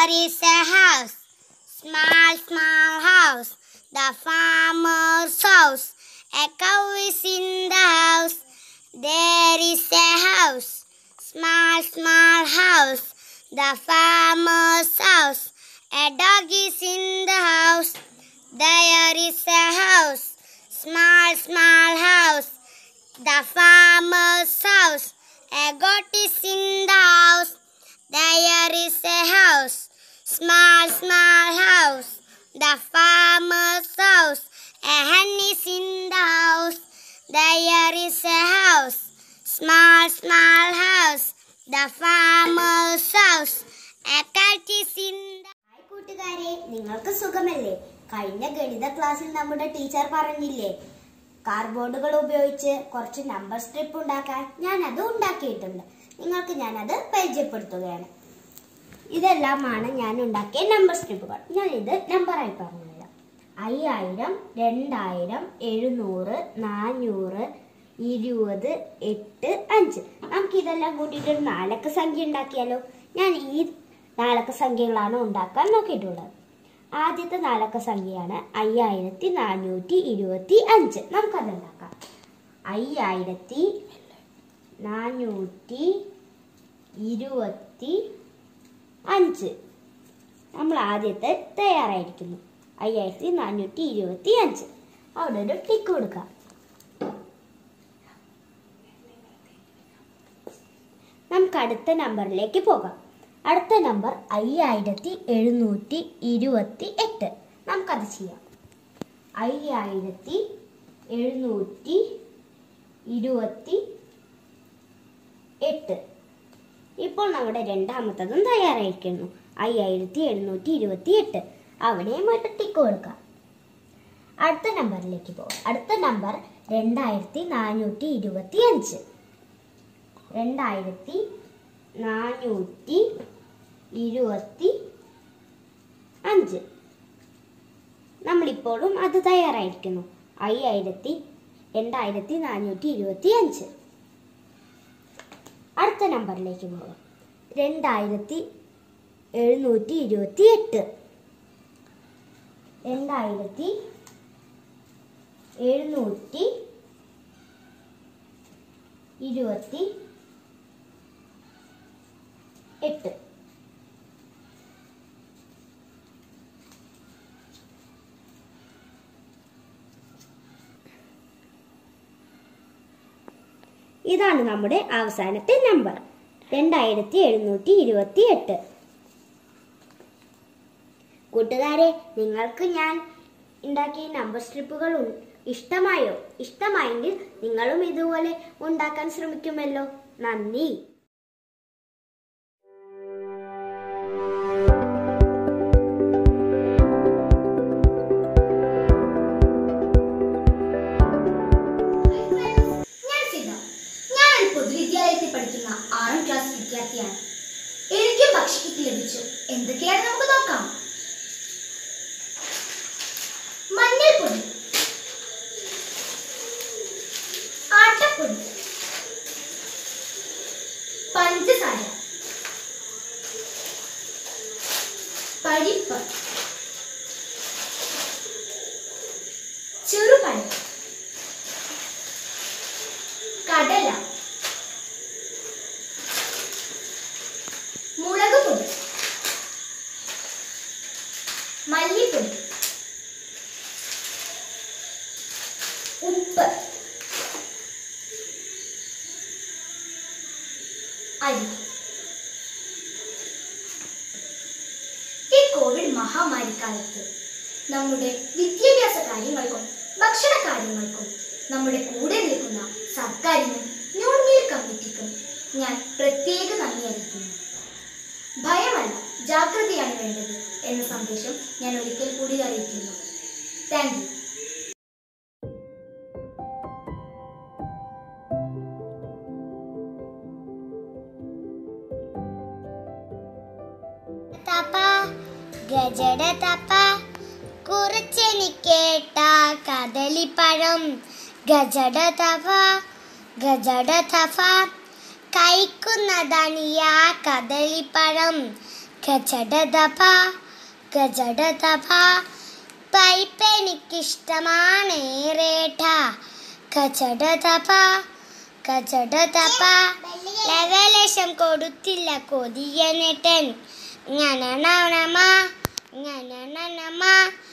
There is a house, small, small house, the farmer's house. A cow is in the house. There is a house, small, small house, the farmer's house. A dog is in the house. There is a house, small, small house, the farmer's house. A goat is in the house. There is a house, small, small house, the farmer's house. A hen is in the house. There is a house, small, small house, the farmer's house. A cat is in the hi കൂട്ടുകാരെ നിങ്ങൾക്ക് സുഖമല്ലേ കഴിഞ്ഞ ഗണിത ക്ലാസ്സിൽ നമ്മുടെ teacher പറഞ്ഞില്ലേ കാർഡ്ബോർഡുകൾ ഉപയോഗിച്ച് കുറച്ച് നമ്പർ സ്ട്രിപ്പ് ഉണ്ടാക്കാൻ ഞാൻ അത് ഉണ്ടാക്കിയിട്ടുണ്ട് നിങ്ങൾക്ക് ഞാനത് പരിചയപ്പെടുത്തുകയാണ് ഇതെല്ലാമാണ് ഞാൻ ഉണ്ടാക്കിയ നമ്പർ സ്ട്രിപ്പുകൾ ഞാൻ ഇത് നമ്പറായി പറഞ്ഞുതരാം അയ്യായിരം രണ്ടായിരം എഴുന്നൂറ് നാനൂറ് ഇരുപത് എട്ട് അഞ്ച് നമുക്ക് ഇതെല്ലാം കൂട്ടിയിട്ട് ഒരു നാലക്ക സംഖ്യ ഉണ്ടാക്കിയാലോ ഞാൻ ഈ നാലക്ക സംഖ്യകളാണ് ഉണ്ടാക്കാൻ നോക്കിയിട്ടുള്ളത് ആദ്യത്തെ നാലക്ക സംഖ്യയാണ് അയ്യായിരത്തി നാനൂറ്റി ഇരുപത്തി അഞ്ച് നമുക്കത് ഉണ്ടാക്കാം അയ്യായിരത്തി നാനൂറ്റി ഇരുപത്തി അഞ്ച് നമ്മൾ ആദ്യത്തെ തയ്യാറായിരിക്കുന്നു അയ്യായിരത്തി നാനൂറ്റി ഇരുപത്തി അഞ്ച് അവിടെ ഒരു ടിക്ക് കൊടുക്കാം നമുക്ക് അടുത്ത നമ്പറിലേക്ക് പോകാം അടുത്ത നമ്പർ അയ്യായിരത്തി എഴുന്നൂറ്റി ഇരുപത്തി എട്ട് നമുക്കത് ചെയ്യാം അയ്യായിരത്തി എഴുന്നൂറ്റി ഇരുപത്തി എട്ട് ഇപ്പോൾ നമ്മുടെ രണ്ടാമത്തതും തയ്യാറായിരിക്കുന്നു അയ്യായിരത്തി എഴുന്നൂറ്റി ഇരുപത്തി എട്ട് അവിടെയും ഒരു ടിക്ക് കൊടുക്കാം അടുത്ത നമ്പറിലേക്ക് പോകാം അടുത്ത നമ്പർ രണ്ടായിരത്തി നാനൂറ്റി ഇരുപത്തി അഞ്ച് രണ്ടായിരത്തി നാനൂറ്റി ഇരുപത്തി അഞ്ച് നമ്മളിപ്പോഴും അത് തയ്യാറായിരിക്കുന്നു അയ്യായിരത്തി രണ്ടായിരത്തി നാനൂറ്റി ഇരുപത്തി അഞ്ച് അടുത്ത നമ്പറിലേക്ക് പോകാം രണ്ടായിരത്തി എഴുന്നൂറ്റി ഇരുപത്തി എട്ട് രണ്ടായിരത്തി എഴുന്നൂറ്റി ഇരുപത്തി എട്ട് ഇതാണ് നമ്മുടെ അവസാനത്തെ നമ്പർ രണ്ടായിരത്തി എഴുന്നൂറ്റി ഇരുപത്തി എട്ട് കൂട്ടുകാരെ നിങ്ങൾക്ക് ഞാൻ ഉണ്ടാക്കിയ നമ്പർ സ്ട്രിപ്പുകൾ ഉ- ഇഷ്ടമായോ ഇഷ്ടമായെങ്കിൽ നിങ്ങളും ഇതുപോലെ ഉണ്ടാക്കാൻ ശ്രമിക്കുമല്ലോ നന്ദി ഞാൻ സിദ്ധ ഞാൻ ഒരു പൊതുവിദ്യാലയത്തിൽ പഠിക്കുന്ന ആറാം ക്ലാസ് വിദ്യാർത്ഥിയാണ് എനിക്കും ഭക്ഷ്യക്കിറ്റ് ലഭിച്ചു എന്തൊക്കെയാണ് നമുക്ക് നോക്കാം മഞ്ഞൾപ്പൊടി ആട്ടപ്പൊടി പഞ്ചസാര പരിപ്പ് ചെറുപഴം കടല മുളക് പൊടി മല്ലിപ്പൊടി ഉപ്പ് അരി ഈ കോവിഡ് മഹാമാരിക്കാലത്ത് നമ്മുടെ വിദ്യാഭ്യാസ കാര്യങ്ങൾക്കും ഭക്ഷണ കാര്യങ്ങൾക്കും നമ്മുടെ കൂടെ നിൽക്കുന്ന സർക്കാരിനും ന്യൂൺ മീൽ കമ്മിറ്റിക്കും ഞാൻ പ്രത്യേക നന്ദി അറിയിക്കുന്നു ഭയമല്ല ജാഗ്രതയാണ് വേണ്ടത് എന്ന സന്ദേശം ഞാൻ ഒരിക്കൽ കൂടി അറിയിക്കുന്നു താങ്ക് യു തപ്പ ഗജട തപ്പ കുറിച്ചെനിക്കേട്ട കദളിപ്പഴം ഗജട തപ ഗജട തഫ കഴിക്കുന്നതണിയ കദളിപ്പഴം ഗജടതപ ഗജടതപ പൈപ്പ് എനിക്കിഷ്ടമാണേറേട്ട ഗജടതപ ഗജടതപ ലവലേശം കൊടുത്തില്ല കൊതിയനേട്ടൻ ഞനണമ ഞനണമ